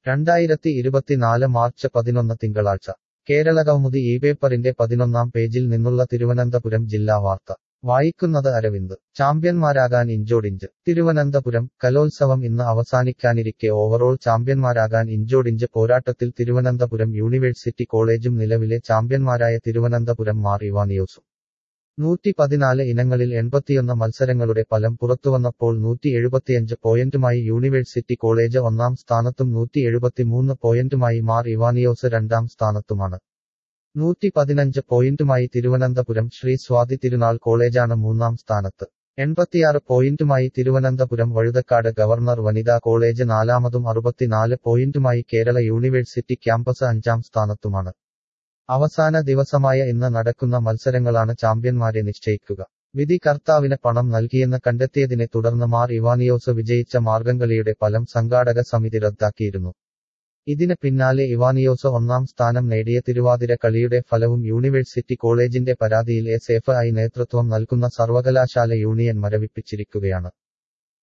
രണ്ടായിരത്തി ഇരുപത്തിനാല് മാർച്ച് പതിനൊന്ന് തിങ്കളാഴ്ച കേരളകൗമുദി ഈ പേപ്പറിന്റെ പതിനൊന്നാം പേജിൽ നിന്നുള്ള തിരുവനന്തപുരം ജില്ലാ വാർത്ത വായിക്കുന്നത് അരവിന്ദ് ചാമ്പ്യന്മാരാകാൻ ഇഞ്ചോടിഞ്ച് തിരുവനന്തപുരം കലോത്സവം ഇന്ന് അവസാനിക്കാനിരിക്കെ ഓവറോൾ ചാമ്പ്യന്മാരാകാൻ ഇഞ്ചോടിഞ്ച് പോരാട്ടത്തിൽ തിരുവനന്തപുരം യൂണിവേഴ്സിറ്റി കോളേജും നിലവിലെ ചാമ്പ്യന്മാരായ തിരുവനന്തപുരം മാർ ഇവാനിയോസും നൂറ്റി പതിനാല് ഇനങ്ങളിൽ എൺപത്തിയൊന്ന് മത്സരങ്ങളുടെ ഫലം പുറത്തുവന്നപ്പോൾ നൂറ്റി എഴുപത്തിയഞ്ച് പോയിന്റുമായി യൂണിവേഴ്സിറ്റി കോളേജ് ഒന്നാം സ്ഥാനത്തും നൂറ്റി എഴുപത്തിമൂന്ന് പോയിന്റുമായി മാർ ഇവാനിയോസ് രണ്ടാം സ്ഥാനത്തുമാണ് നൂറ്റി പതിനഞ്ച് പോയിന്റുമായി തിരുവനന്തപുരം ശ്രീ സ്വാതി തിരുനാൾ കോളേജാണ് മൂന്നാം സ്ഥാനത്ത് എൺപത്തിയാറ് പോയിന്റുമായി തിരുവനന്തപുരം വഴുതക്കാട് ഗവർണർ വനിതാ കോളേജ് നാലാമതും അറുപത്തിനാല് പോയിന്റുമായി കേരള യൂണിവേഴ്സിറ്റി ക്യാമ്പസ് അഞ്ചാം സ്ഥാനത്തുമാണ് അവസാന ദിവസമായ ഇന്ന് നടക്കുന്ന മത്സരങ്ങളാണ് ചാമ്പ്യന്മാരെ നിശ്ചയിക്കുക വിധി കർത്താവിന് പണം നൽകിയെന്ന് കണ്ടെത്തിയതിനെ തുടർന്ന് മാർ ഇവാനിയോസ് വിജയിച്ച മാർഗംകളിയുടെ ഫലം സംഘാടക സമിതി റദ്ദാക്കിയിരുന്നു ഇതിന് പിന്നാലെ ഇവാനിയോസ് ഒന്നാം സ്ഥാനം നേടിയ തിരുവാതിര കളിയുടെ ഫലവും യൂണിവേഴ്സിറ്റി കോളേജിന്റെ പരാതിയിൽ എസ് എഫ് ഐ നേതൃത്വം നൽകുന്ന സർവകലാശാല യൂണിയൻ മരവിപ്പിച്ചിരിക്കുകയാണ്